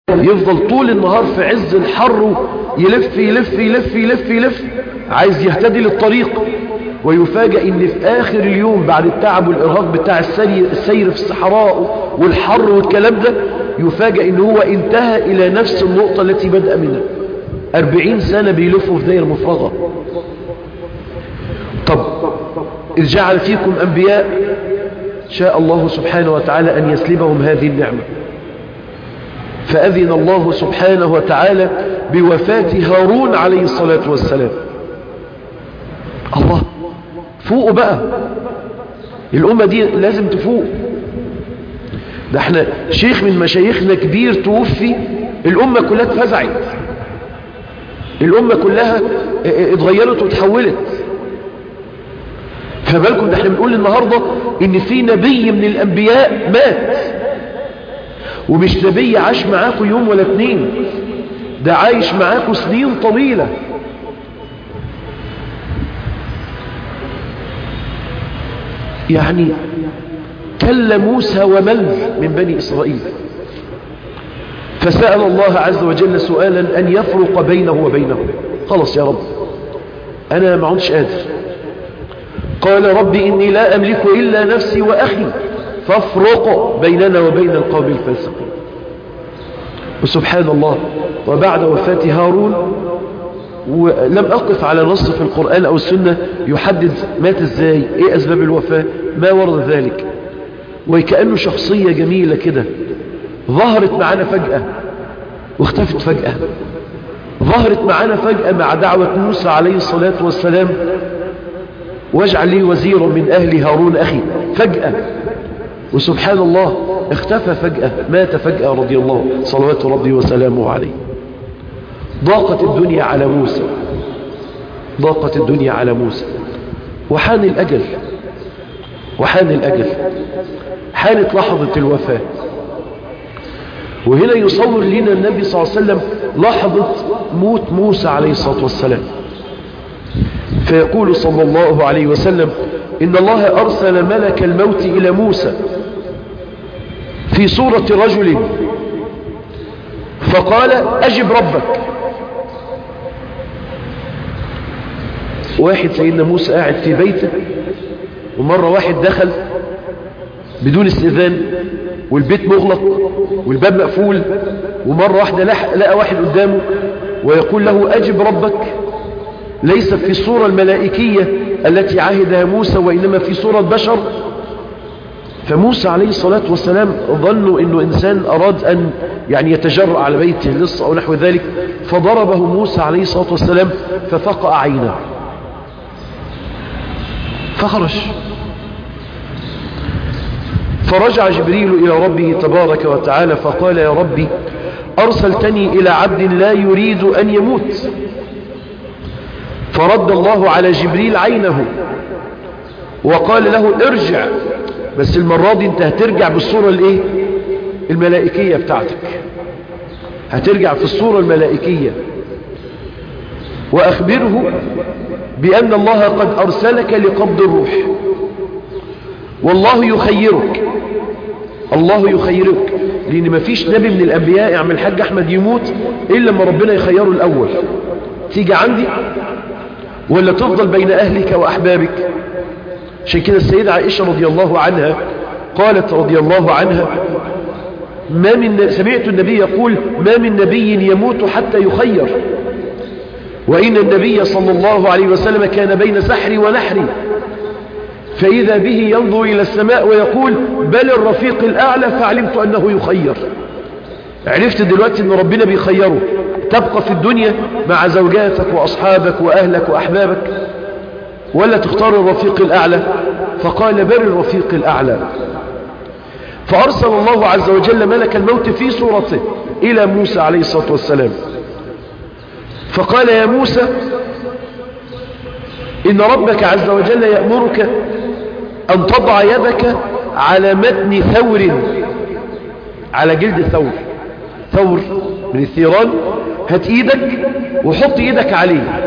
يفضل طول النهار في عز الحر يلف يلف يلف يلف يلف عايز يهتدي للطريق ويفاجأ ان في اخر اليوم بعد التعب والارهاق بتاع السير, السير في الصحراء والحر والكلام ده يفاجأ ان هو انتهى الى نفس النقطة التي بدأ منها أربعين سنة بيلفوا في داير مفرغة طب إذ جعل فيكم أنبياء شاء الله سبحانه وتعالى أن يسلبهم هذه النعمة فأذن الله سبحانه وتعالى بوفاة هارون عليه الصلاة والسلام الله فوقوا بقى الأمة دي لازم تفوق ده احنا شيخ من مشايخنا كبير توفي الأمة كلها اتفزعت الأمة كلها اتغيرت وتحولت فبالكم ده احنا بنقول النهاردة ان في نبي من الأنبياء مات ومش نبي عاش معاكم يوم ولا اتنين ده عايش معاكم سنين طويلة يعني كل موسى ومل من بني إسرائيل فسأل الله عز وجل سؤالا أن يفرق بينه وبينه خلص يا رب أنا ما عدش قادر قال رب إني لا أملك إلا نفسي وأخي فافرق بيننا وبين القوم الفاسقين وسبحان الله وبعد وفاة هارون ولم أقف على نص في القرآن أو السنة يحدد مات ازاي ايه أسباب الوفاة ما ورد ذلك وكأنه شخصية جميلة كده ظهرت معنا فجأة واختفت فجأة ظهرت معنا فجأة مع دعوة موسى عليه الصلاة والسلام واجعل لي وزيرا من أهل هارون أخي فجأة وسبحان الله اختفى فجأة مات فجأة رضي الله صلوات ربي وسلامه عليه ضاقت الدنيا على موسى ضاقت الدنيا على موسى وحان الأجل وحان الأجل حانت لحظة الوفاة وهنا يصور لنا النبي صلى الله عليه وسلم لحظة موت موسى عليه الصلاة والسلام فيقول صلى الله عليه وسلم إن الله أرسل ملك الموت إلى موسى في صورة رجل فقال أجب ربك واحد سيدنا موسى قاعد في بيته ومرة واحد دخل بدون استئذان والبيت مغلق والباب مقفول ومرة واحدة لقى واحد قدامه ويقول له أجب ربك ليس في الصورة الملائكية التي عهدها موسى وإنما في صورة بشر فموسى عليه الصلاة والسلام ظنوا أنه إنسان أراد أن يعني يتجرأ على بيته لص أو نحو ذلك فضربه موسى عليه الصلاة والسلام ففقع عينه فخرج فرجع جبريل إلى ربه تبارك وتعالى فقال يا ربي أرسلتني إلى عبد لا يريد أن يموت فرد الله على جبريل عينه وقال له ارجع بس المرة دي انت هترجع بالصورة الايه الملائكية بتاعتك هترجع في الصورة الملائكية وأخبره بأن الله قد أرسلك لقبض الروح والله يخيرك الله يخيرك لأن ما فيش نبي من الأنبياء يعمل الحاج أحمد يموت إلا لما ربنا يخيره الأول تيجي عندي ولا تفضل بين أهلك وأحبابك عشان كده السيدة عائشة رضي الله عنها قالت رضي الله عنها ما من سمعت النبي يقول ما من نبي يموت حتى يخير وإن النبي صلى الله عليه وسلم كان بين سحري ونحري فإذا به ينظر إلى السماء ويقول بل الرفيق الأعلى فعلمت أنه يخير عرفت دلوقتي أن ربنا بيخيره تبقى في الدنيا مع زوجاتك وأصحابك وأهلك وأحبابك ولا تختار الرفيق الأعلى فقال بل الرفيق الأعلى فأرسل الله عز وجل ملك الموت في صورته إلى موسى عليه الصلاة والسلام فقال يا موسى إن ربك عز وجل يأمرك أن تضع يدك على متن ثور على جلد ثور ثور من الثيران هات ايدك وحط ايدك عليه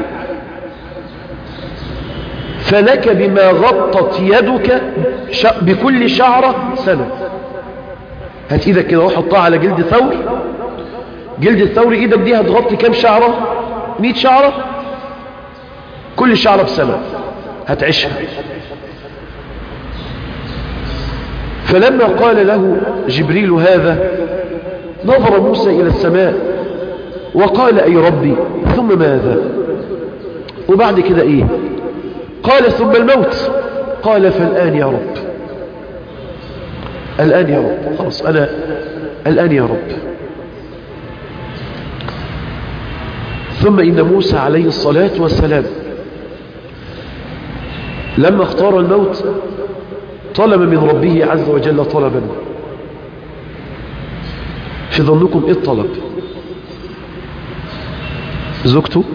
فلك بما غطت يدك بكل شعرة سنة هات ايدك كده وحطها على جلد ثور جلد الثور ايدك دي هتغطي كام شعرة 100 شعرة كل شعرة بسنة هتعيشها فلما قال له جبريل هذا نظر موسى إلى السماء وقال أي ربي ثم ماذا وبعد كده إيه قال ثم الموت قال فالآن يا رب الآن يا رب خلاص أنا الآن يا رب ثم إن موسى عليه الصلاة والسلام لما اختار الموت طلب من ربه عز وجل طلبا في ظنكم ايه الطلب زوجته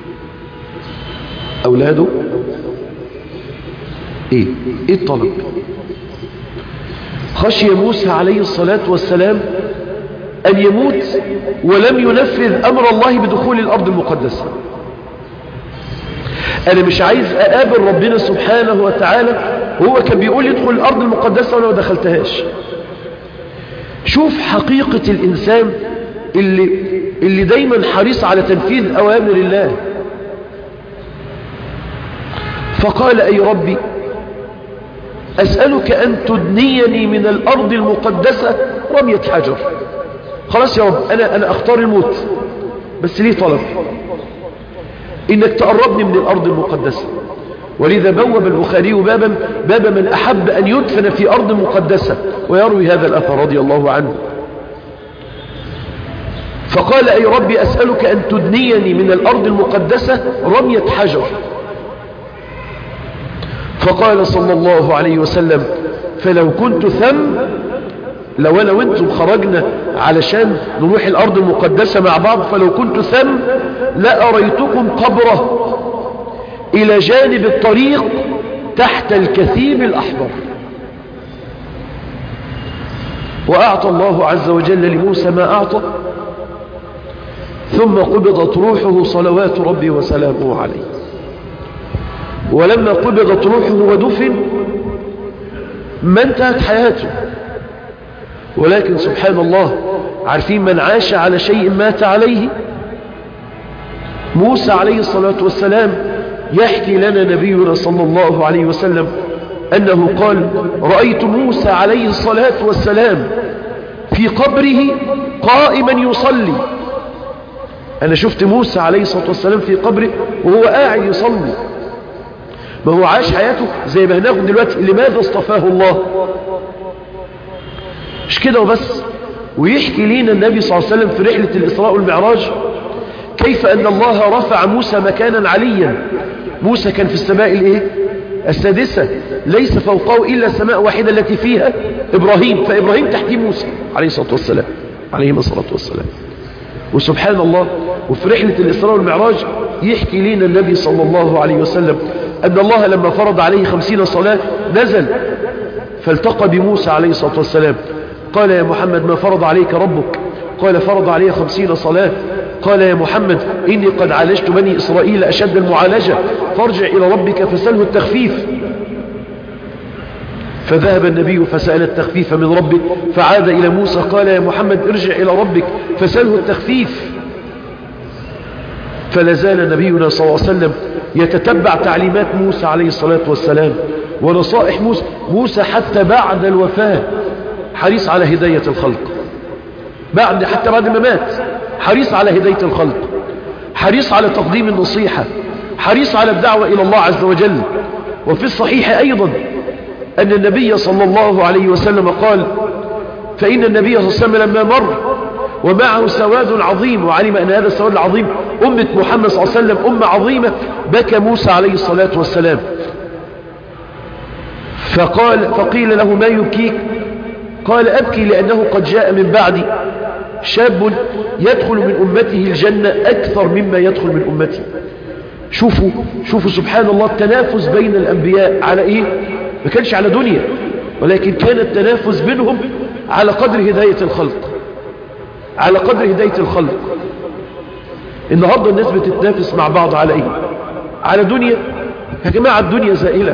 اولاده ايه ايه الطلب خشي موسى عليه الصلاة والسلام ان يموت ولم ينفذ امر الله بدخول الارض المقدسة انا مش عايز اقابل ربنا سبحانه وتعالى وهو كان بيقول لي ادخل الارض المقدسة وانا ما دخلتهاش شوف حقيقة الانسان اللي, اللي دايما حريص على تنفيذ اوامر الله فقال اي ربي اسألك ان تدنيني من الارض المقدسة رمية حجر خلاص يا رب انا, أنا اختار الموت بس ليه طلب انك تقربني من الارض المقدسة ولذا بوب البخاري بابا باب من احب ان يدفن في ارض مقدسة ويروي هذا الاثر رضي الله عنه فقال اي ربي اسألك ان تدنيني من الارض المقدسة رمية حجر فقال صلى الله عليه وسلم فلو كنت ثم لو انا وانتم خرجنا علشان نروح الارض المقدسة مع بعض فلو كنت ثم لأريتكم قبره الى جانب الطريق تحت الكثيب الاحمر واعطى الله عز وجل لموسى ما اعطى ثم قبضت روحه صلوات ربي وسلامه عليه ولما قبضت روحه ودفن ما انتهت حياته ولكن سبحان الله عارفين من عاش على شيء مات عليه موسى عليه الصلاة والسلام يحكي لنا نبينا صلى الله عليه وسلم أنه قال رأيت موسى عليه الصلاة والسلام في قبره قائما يصلي أنا شفت موسى عليه الصلاة والسلام في قبره وهو قاعد يصلي ما هو عاش حياته زي ما هناخد دلوقتي لماذا اصطفاه الله مش كده وبس ويحكي لنا النبي صلى الله عليه وسلم في رحلة الإسراء والمعراج كيف أن الله رفع موسى مكانا عليا موسى كان في السماء الايه السادسة ليس فوقه إلا السماء واحدة التي فيها إبراهيم فإبراهيم تحتيه موسى عليه الصلاة والسلام عليه الصلاة والسلام وسبحان الله وفي رحلة الإسراء والمعراج يحكي لنا النبي صلى الله عليه وسلم أن الله لما فرض عليه خمسين صلاة نزل فالتقى بموسى عليه الصلاة والسلام قال يا محمد ما فرض عليك ربك قال فرض علي خمسين صلاة قال يا محمد إني قد عالجت بني إسرائيل أشد المعالجة فارجع إلى ربك فسأله التخفيف فذهب النبي فسأل التخفيف من ربه فعاد إلى موسى قال يا محمد ارجع إلى ربك فسأله التخفيف فلازال نبينا صلى الله عليه وسلم يتتبع تعليمات موسى عليه الصلاة والسلام ونصائح موسى موسى حتى بعد الوفاة حريص على هداية الخلق بعد حتى بعد ما مات حريص على هداية الخلق حريص على تقديم النصيحة حريص على الدعوة إلى الله عز وجل وفي الصحيح أيضا أن النبي صلى الله عليه وسلم قال فإن النبي صلى الله عليه وسلم لما مر ومعه سواد عظيم وعلم أن هذا السواد العظيم أمة محمد صلى الله عليه وسلم أمة عظيمة بكى موسى عليه الصلاة والسلام فقال فقيل له ما يبكيك قال أبكي لأنه قد جاء من بعدي شاب يدخل من أمته الجنة أكثر مما يدخل من أمتي شوفوا شوفوا سبحان الله التنافس بين الأنبياء على إيه ما كانش على دنيا ولكن كان التنافس بينهم على قدر هداية الخلق على قدر هداية الخلق النهاردة الناس بتتنافس مع بعض على ايه على دنيا يا جماعة الدنيا زائلة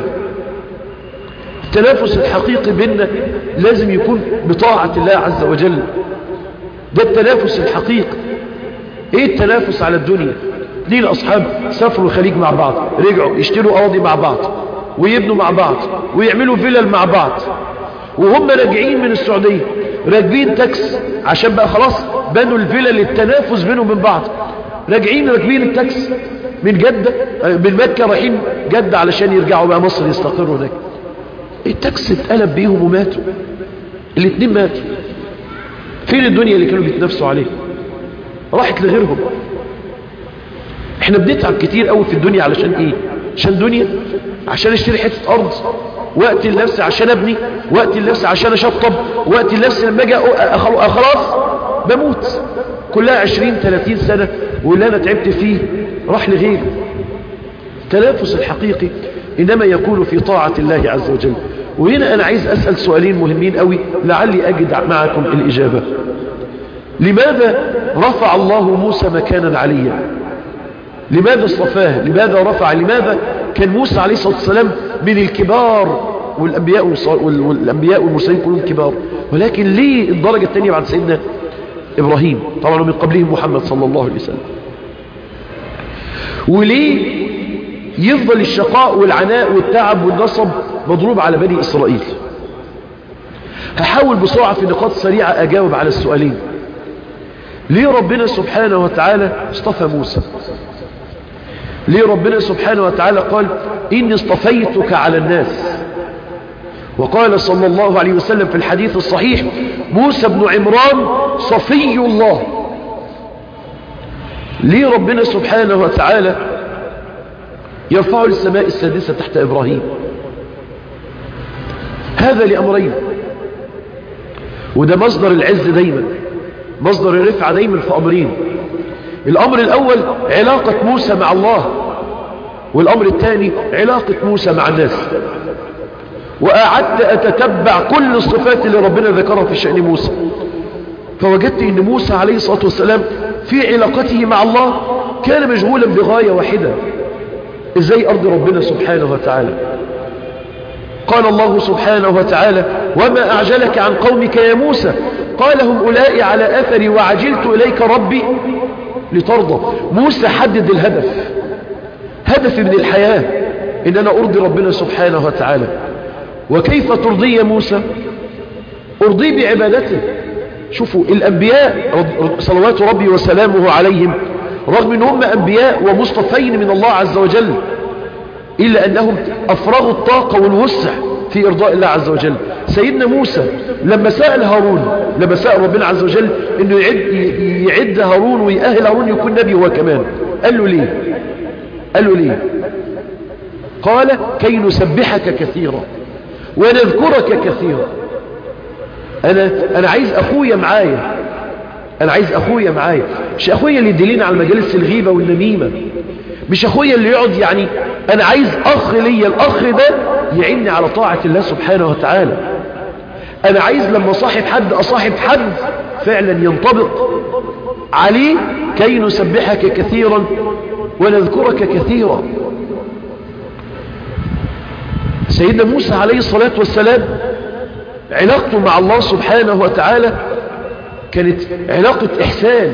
التنافس الحقيقي بيننا لازم يكون بطاعة الله عز وجل ده التنافس الحقيقي ايه التنافس على الدنيا اثنين اصحاب سافروا الخليج مع بعض رجعوا يشتروا اراضي مع بعض ويبنوا مع بعض ويعملوا فيلل مع بعض وهم راجعين من السعودية راكبين تاكس عشان بقى خلاص بنوا الفيلل التنافس بينهم من بعض راجعين راكبين التاكس من جدة من مكة رايحين جدة علشان يرجعوا بقى مصر يستقروا هناك التاكس اتقلب بيهم وماتوا الاثنين ماتوا فين الدنيا اللي كانوا بيتنافسوا عليها راحت لغيرهم احنا بنتعب كتير قوي في الدنيا علشان ايه عشان دنيا عشان اشتري حتة ارض وقت لنفسي عشان ابني وقت لنفسي عشان اشطب وقت لنفسي لما اجي خلاص بموت كلها عشرين ثلاثين سنة واللي انا تعبت فيه راح لغيري التنافس الحقيقي انما يكون في طاعة الله عز وجل وهنا انا عايز اسأل سؤالين مهمين قوي لعلي اجد معكم الاجابة لماذا رفع الله موسى مكانا عليا لماذا اصطفاه لماذا رفع لماذا كان موسى عليه الصلاة والسلام من الكبار والأنبياء, والأنبياء والمرسلين كلهم كبار ولكن ليه الدرجة الثانية بعد سيدنا إبراهيم طبعا من قبلهم محمد صلى الله عليه وسلم وليه يفضل الشقاء والعناء والتعب والنصب مضروب على بني إسرائيل هحاول بسرعة في نقاط سريعة أجاوب على السؤالين ليه ربنا سبحانه وتعالى اصطفى موسى ليه ربنا سبحانه وتعالى قال إني اصطفيتك على الناس وقال صلى الله عليه وسلم في الحديث الصحيح موسى بن عمران صفي الله ليه ربنا سبحانه وتعالى يرفع للسماء السادسة تحت إبراهيم هذا لأمرين وده مصدر العز دايما مصدر الرفعة دايما في أمرين الأمر الأول علاقة موسى مع الله والأمر الثاني علاقة موسى مع الناس وأعدت أتتبع كل الصفات اللي ربنا ذكرها في شأن موسى فوجدت أن موسى عليه الصلاة والسلام في علاقته مع الله كان مشغولا بغاية واحدة إزاي أرض ربنا سبحانه وتعالى قال الله سبحانه وتعالى وما أعجلك عن قومك يا موسى قال هم أولئي على أثري وعجلت إليك ربي لترضى موسى حدد الهدف هدفي من الحياة إن أنا أرضي ربنا سبحانه وتعالى وكيف ترضي موسى أرضي بعبادته شوفوا الأنبياء صلوات ربي وسلامه عليهم رغم أن هم أنبياء ومصطفين من الله عز وجل إلا أنهم أفرغوا الطاقة والوسع في إرضاء الله عز وجل سيدنا موسى لما سأل هارون لما سأل ربنا عز وجل أنه يعد, يعد هارون ويأهل هارون يكون نبي هو كمان قال له ليه قال له ليه قال كي نسبحك كثيرا ونذكرك كثيرا أنا, أنا عايز أخويا معايا أنا عايز أخويا معايا مش أخويا اللي يدلينا على مجالس الغيبة والنميمة مش أخويا اللي يقعد يعني أنا عايز أخ ليا الأخ ده يعني على طاعة الله سبحانه وتعالى أنا عايز لما صاحب حد أصاحب حد فعلا ينطبق عليه كي نسبحك كثيرا ونذكرك كثيرا سيدنا موسى عليه الصلاة والسلام علاقته مع الله سبحانه وتعالى كانت علاقة إحسان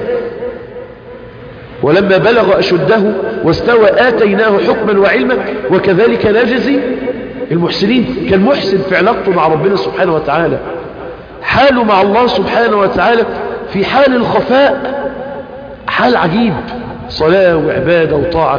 ولما بلغ أشده واستوى آتيناه حكما وعلما وكذلك نجزي المحسنين كان محسن في علاقته مع ربنا سبحانه وتعالى حاله مع الله سبحانه وتعالى في حال الخفاء حال عجيب صلاة وعبادة وطاعة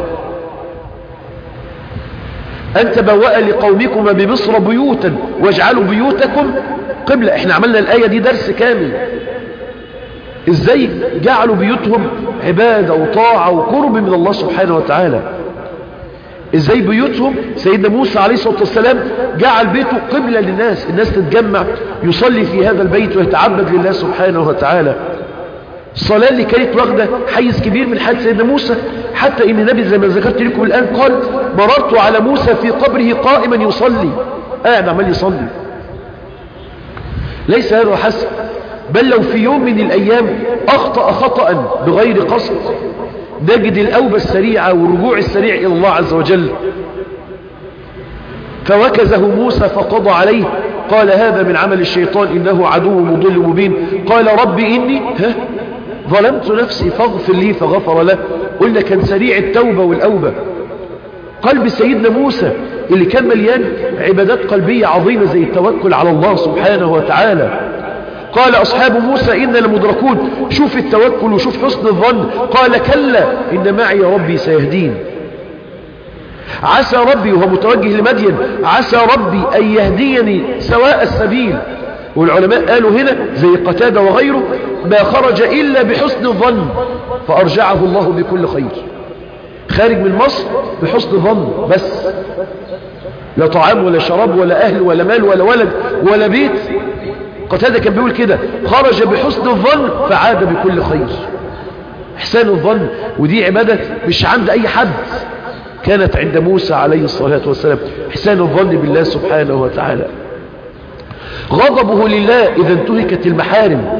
أن تبوأ لقومكم بمصر بيوتا واجعلوا بيوتكم قبلة احنا عملنا الآية دي درس كامل ازاي جعلوا بيوتهم عبادة وطاعة وقرب من الله سبحانه وتعالى ازاي بيوتهم سيدنا موسى عليه الصلاة والسلام جعل بيته قبلة للناس الناس تتجمع يصلي في هذا البيت ويتعبد لله سبحانه وتعالى الصلاة اللي كانت واخدة حيز كبير من حياة سيدنا موسى حتى ان النبي زي ما ذكرت لكم الآن قال مررت على موسى في قبره قائما يصلي قاعد عمال يصلي ليس هذا حسب بل لو في يوم من الأيام أخطأ خطأ بغير قصد نجد الأوبة السريعة والرجوع السريع إلى الله عز وجل فوكزه موسى فقضى عليه قال هذا من عمل الشيطان إنه عدو مضل مبين قال رب إني ها ظلمت نفسي فاغفر لي فغفر له قلنا كان سريع التوبة والأوبة قلب سيدنا موسى اللي كان مليان عبادات قلبية عظيمة زي التوكل على الله سبحانه وتعالى قال أصحاب موسى إنا لمدركون شوف التوكل وشوف حسن الظن قال كلا إن معي ربي سيهدين عسى ربي وهو متوجه لمدين عسى ربي أن يهديني سواء السبيل والعلماء قالوا هنا زي قتادة وغيره ما خرج إلا بحسن الظن فأرجعه الله بكل خير خارج من مصر بحسن ظن بس لا طعام ولا شراب ولا أهل ولا مال ولا ولد ولا بيت قتادة كان بيقول كده خرج بحسن الظن فعاد بكل خير احسان الظن ودي عبادة مش عند أي حد كانت عند موسى عليه الصلاة والسلام احسان الظن بالله سبحانه وتعالى غضبه لله إذا انتهكت المحارم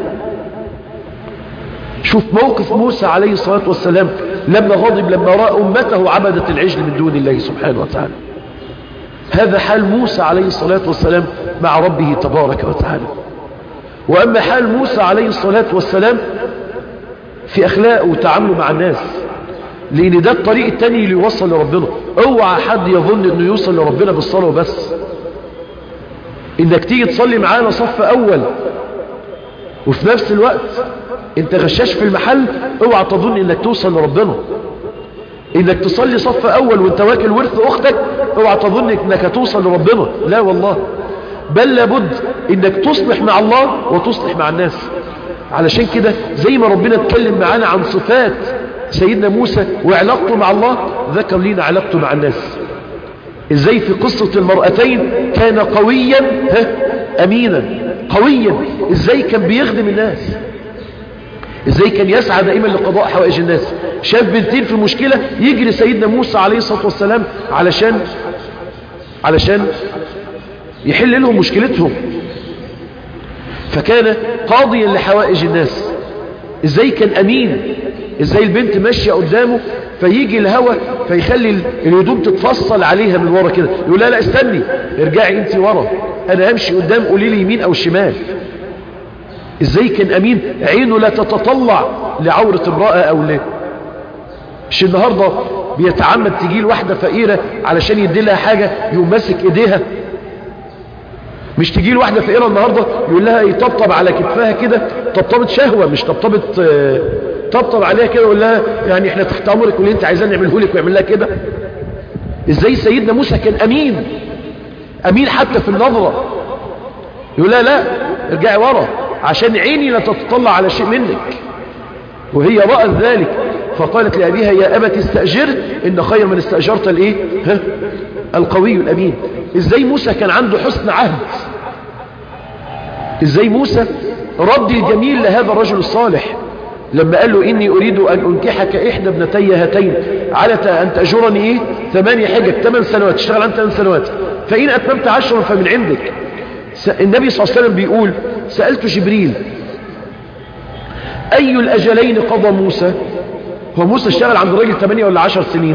شوف موقف موسى عليه الصلاة والسلام لما غضب لما رأى أمته عبدت العجل من دون الله سبحانه وتعالى هذا حال موسى عليه الصلاة والسلام مع ربه تبارك وتعالى وأما حال موسى عليه الصلاة والسلام في أخلاقه وتعامله مع الناس لأن ده الطريق التاني اللي يوصل لربنا اوعى حد يظن انه يوصل لربنا بالصلاة وبس انك تيجي تصلي معانا صف اول وفي نفس الوقت انت غشاش في المحل اوعى تظن انك توصل لربنا انك تصلي صف اول وانت واكل ورث اختك اوعى تظن انك هتوصل لربنا لا والله بل لابد انك تصلح مع الله وتصلح مع الناس علشان كده زي ما ربنا اتكلم معانا عن صفات سيدنا موسى وعلاقته مع الله ذكر لنا علاقته مع الناس ازاي في قصة المرأتين كان قويا ها امينا قويا ازاي كان بيخدم الناس ازاي كان يسعى دائما لقضاء حوائج الناس شاف بنتين في مشكلة يجري سيدنا موسى عليه الصلاة والسلام علشان علشان يحل لهم مشكلتهم فكان قاضيا لحوائج الناس ازاي كان امين ازاي البنت ماشية قدامه فيجي الهوى فيخلي الهدوم تتفصل عليها من ورا كده يقول لا لا استني ارجعي انت ورا انا همشي قدام قولي لي يمين او شمال ازاي كان امين عينه لا تتطلع لعورة امرأة او لا مش النهاردة بيتعمد تجي الواحدة فقيرة علشان يدي لها حاجة يقوم ماسك ايديها مش تجي الواحدة فقيرة النهاردة يقول لها يطبطب على كتفها كده طبطبة شهوة مش طبطبة آه طبطب عليها كده ويقول لها يعني احنا تحت امرك واللي انت عايزاه نعمله لك ويعمل لها كده ازاي سيدنا موسى كان امين امين حتى في النظرة يقول لها لا ارجعي ورا عشان عيني لا تتطلع على شيء منك وهي رأت ذلك فقالت لأبيها يا أبت استأجر إن خير من استأجرت الإيه ها؟ القوي الأمين إزاي موسى كان عنده حسن عهد إزاي موسى رد الجميل لهذا الرجل الصالح لما قال له إني أريد أن أنكحك إحدى ابنتي هاتين على أن تأجرني إيه ثمانية حجج ثمان سنوات تشتغل عن ثمان سنوات فإن أتممت عشرا فمن عندك النبي صلى الله عليه وسلم بيقول سألت جبريل أي الأجلين قضى موسى هو موسى اشتغل عند الراجل 8 ولا 10 سنين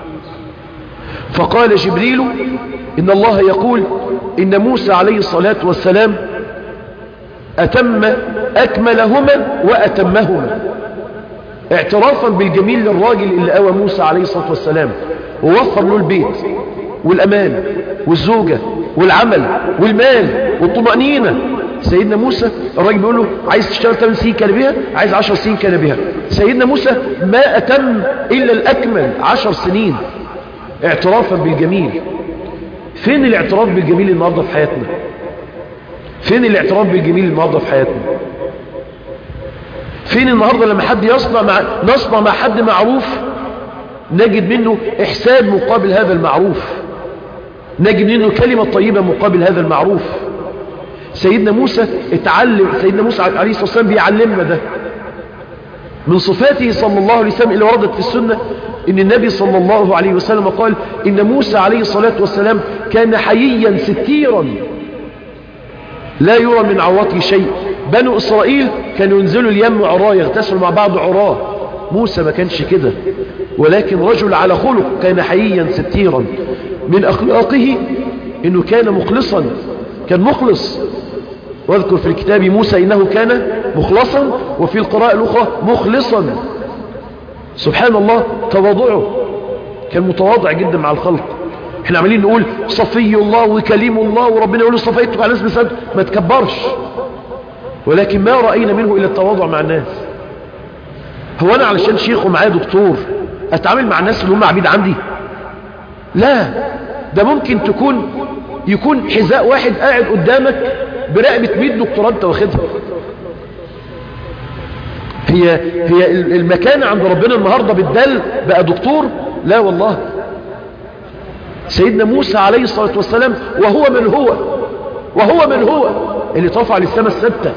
فقال جبريل إن الله يقول إن موسى عليه الصلاة والسلام أتم أكملهما وأتمهما اعترافا بالجميل للراجل اللي قوى موسى عليه الصلاة والسلام ووفر له البيت والأمان والزوجة والعمل والمال والطمأنينة سيدنا موسى الراجل بيقول له عايز تشتغل 8 سنين كان بها عايز 10 سنين كان بها سيدنا موسى ما أتم إلا الأكمل 10 سنين اعترافا بالجميل فين الاعتراف بالجميل النهارده في حياتنا فين الاعتراف بالجميل النهارده في حياتنا فين النهارده لما حد يصنع مع نصنع مع حد معروف نجد منه احسان مقابل هذا المعروف نجد منه كلمة طيبة مقابل هذا المعروف سيدنا موسى اتعلم سيدنا موسى عليه الصلاة والسلام بيعلمنا ده من صفاته صلى الله عليه وسلم اللي وردت في السنة ان النبي صلى الله عليه وسلم قال ان موسى عليه الصلاة والسلام كان حييا ستيرا لا يرى من عورته شيء بنو اسرائيل كانوا ينزلوا اليم عراه يغتسلوا مع بعض عراه موسى ما كانش كده ولكن رجل على خلق كان حييا ستيرا من اخلاقه انه كان مخلصا كان مخلص واذكر في الكتاب موسى إنه كان مخلصا وفي القراءة الأخرى مخلصا سبحان الله تواضعه كان متواضع جدا مع الخلق احنا عمالين نقول صفي الله وكليم الله وربنا يقول صفيتك على اسم سد ما تكبرش ولكن ما رأينا منه إلا التواضع مع الناس هو أنا علشان شيخ ومعايا دكتور أتعامل مع الناس اللي هم عبيد عندي لا ده ممكن تكون يكون حذاء واحد قاعد قدامك برقبة 100 دكتوراه انت واخدها هي هي المكان عند ربنا النهارده بالدل بقى دكتور لا والله سيدنا موسى عليه الصلاة والسلام وهو من هو وهو من هو اللي طفع للسماء السبتة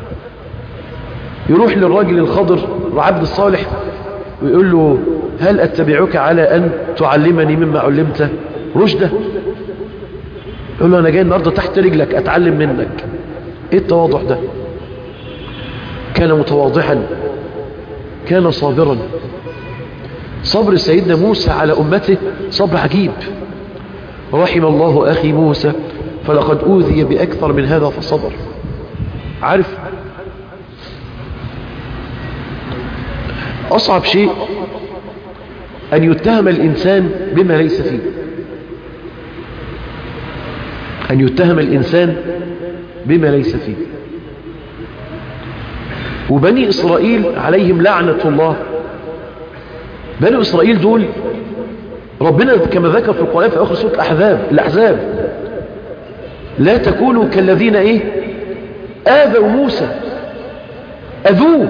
يروح للراجل الخضر وعبد الصالح ويقول له هل أتبعك على أن تعلمني مما علمت رشدة يقول له أنا جاي النهاردة تحت رجلك أتعلم منك إيه التواضع ده كان متواضعا كان صابرا صبر سيدنا موسى على أمته صبر عجيب ورحم الله أخي موسى فلقد أوذي بأكثر من هذا فصبر عارف أصعب شيء أن يتهم الإنسان بما ليس فيه أن يتهم الإنسان بما ليس فيه وبني إسرائيل عليهم لعنة الله بني إسرائيل دول ربنا كما ذكر في القرآن في آخر سورة الأحزاب الأحزاب لا تكونوا كالذين إيه آذوا موسى أذوه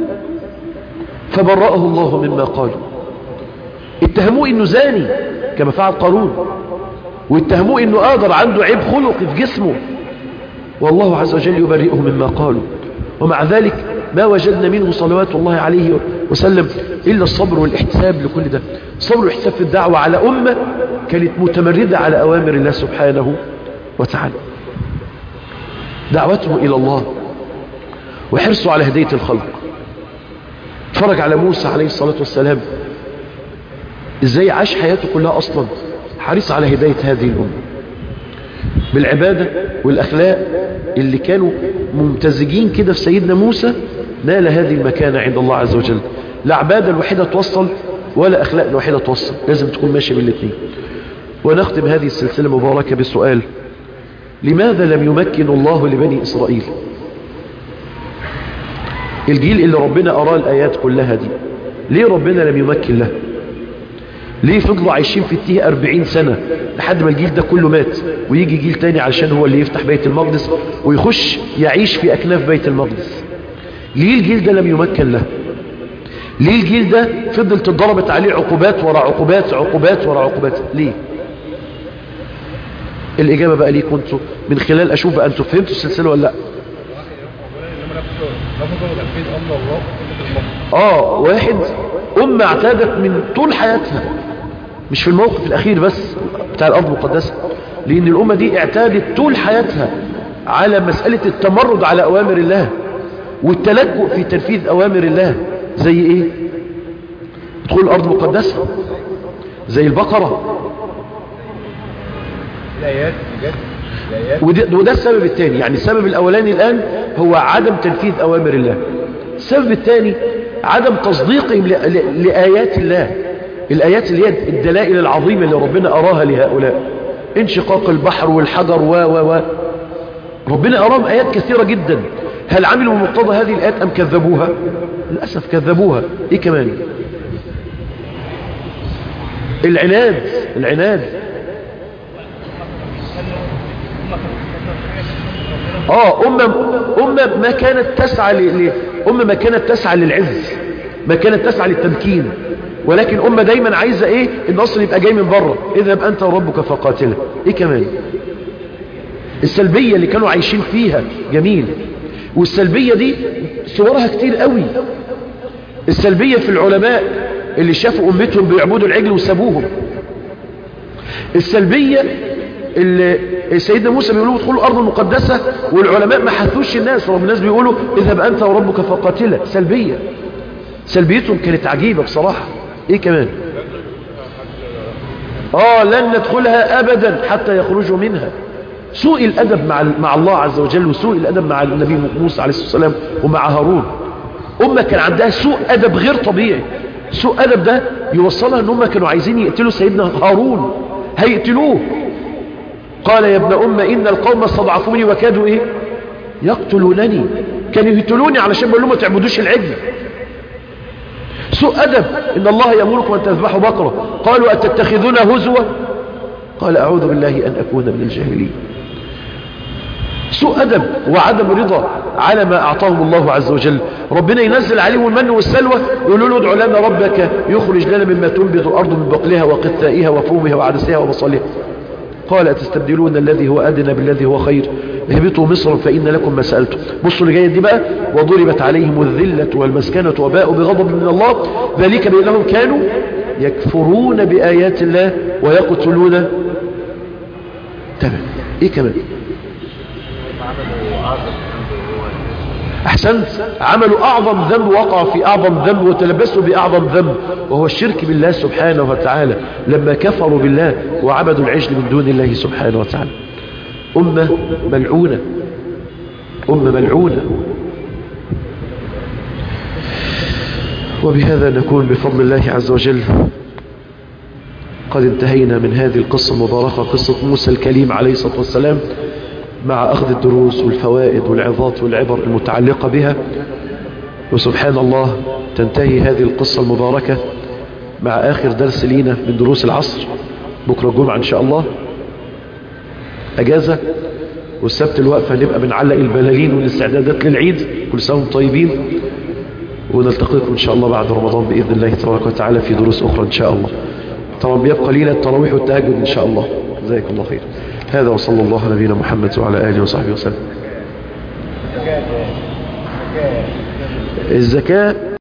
فبرأه الله مما قالوا اتهموه انه زاني كما فعل قارون واتهموه انه قادر عنده عيب خلق في جسمه والله عز وجل يبرئه مما قالوا ومع ذلك ما وجدنا منه صلوات الله عليه وسلم إلا الصبر والاحتساب لكل ده الصبر والاحتساب في الدعوة على أمة كانت متمردة على أوامر الله سبحانه وتعالى دعوته إلى الله وحرصه على هداية الخلق اتفرج على موسى عليه الصلاة والسلام ازاي عاش حياته كلها اصلا حريص على هداية هذه الامة بالعبادة والاخلاق اللي كانوا ممتزجين كده في سيدنا موسى نال هذه المكانة عند الله عز وجل لا عبادة الوحيدة توصل ولا اخلاق الوحيدة توصل لازم تكون ماشي بالاثنين ونختم هذه السلسلة المباركة بالسؤال لماذا لم يمكن الله لبني اسرائيل الجيل اللي ربنا أراه الآيات كلها دي ليه ربنا لم يمكن له ليه فضلوا عايشين في التيه أربعين سنة لحد ما الجيل ده كله مات ويجي جيل تاني علشان هو اللي يفتح بيت المقدس ويخش يعيش في أكناف بيت المقدس ليه الجيل ده لم يمكن له ليه الجيل ده فضلت اتضربت عليه عقوبات ورا عقوبات عقوبات ورا عقوبات ليه الإجابة بقى ليكم انتوا من خلال أشوف بقى انتوا فهمتوا السلسلة ولا لا اه واحد أمة اعتادت من طول حياتها مش في الموقف الأخير بس بتاع الأرض المقدسة لأن الأمة دي اعتادت طول حياتها على مسألة التمرد على أوامر الله والتلجؤ في تنفيذ أوامر الله زي إيه دخول الأرض المقدسة زي البقرة الآيات بجد الآيات وده, وده السبب الثاني يعني السبب الأولاني الآن هو عدم تنفيذ أوامر الله السبب الثاني عدم تصديقهم ل- ل- لآيات الله الآيات اللي هي الدلائل العظيمة اللي ربنا أراها لهؤلاء انشقاق البحر والحجر و و و ربنا أراهم آيات كثيرة جدا هل عملوا مقتضى هذه الآيات أم كذبوها للأسف كذبوها إيه كمان العناد العناد اه أمة, أمة ما كانت تسعى ل... ل... أمة ما كانت تسعى للعز ما كانت تسعى للتمكين ولكن أمة دايما عايزة ايه النصر يبقى جاي من بره اذهب أنت وربك فقاتله ايه كمان السلبية اللي كانوا عايشين فيها جميل والسلبية دي صورها كتير قوي السلبية في العلماء اللي شافوا أمتهم بيعبدوا العجل وسابوهم السلبية اللي سيدنا موسى بيقولوا ادخلوا الأرض المقدسة والعلماء ما حثوش الناس رغم الناس بيقولوا اذهب أنت وربك فقاتله سلبية سلبيتهم كانت عجيبة بصراحة ايه كمان اه لن ندخلها ابدا حتى يخرجوا منها سوء الأدب مع, مع الله عز وجل وسوء الأدب مع النبي موسى عليه الصلاة والسلام ومع هارون أمة كان عندها سوء أدب غير طبيعي سوء أدب ده يوصلها أن هم كانوا عايزين يقتلوا سيدنا هارون هيقتلوه قال يا ابن أم إن القوم استضعفوني وكادوا إيه يقتلونني كانوا يقتلوني علشان بقول لهم ما تعبدوش العجل سوء أدب إن الله يأمركم أن تذبحوا بقرة قالوا أتتخذون هزوا قال أعوذ بالله أن أكون من الجاهلين سوء أدب وعدم رضا على ما أعطاهم الله عز وجل ربنا ينزل عليهم المن والسلوى يقولوا له ادعوا لنا ربك يخرج لنا مما تنبت الأرض من بقلها وقثائها وفومها وعدسها وبصلها قال أتستبدلون الذي هو أدنى بالذي هو خير اهبطوا مصر فإن لكم ما سألتم بصوا اللي جاية دي بقى وضربت عليهم الذلة والمسكنة وباءوا بغضب من الله ذلك بأنهم كانوا يكفرون بآيات الله ويقتلون تمام ايه كمان احسنت عملوا اعظم ذنب وقعوا في اعظم ذنب وتلبسوا باعظم ذنب وهو الشرك بالله سبحانه وتعالى لما كفروا بالله وعبدوا العجل من دون الله سبحانه وتعالى امه ملعونه امه ملعونه وبهذا نكون بفضل الله عز وجل قد انتهينا من هذه القصة المباركة قصة موسى الكليم عليه الصلاة والسلام مع أخذ الدروس والفوائد والعظات والعبر المتعلقة بها وسبحان الله تنتهي هذه القصة المباركة مع آخر درس لينا من دروس العصر بكرة الجمعة إن شاء الله أجازة والسبت الوقفة نبقى بنعلق البلالين والاستعدادات للعيد كل سنة وانتم طيبين ونلتقيكم إن شاء الله بعد رمضان بإذن الله تبارك وتعالى في دروس أخرى إن شاء الله طبعا بيبقى ليلة التراويح والتهجد إن شاء الله جزاكم الله خير هذا وصلى الله على نبينا محمد وعلى آله وصحبه وسلم الزكاة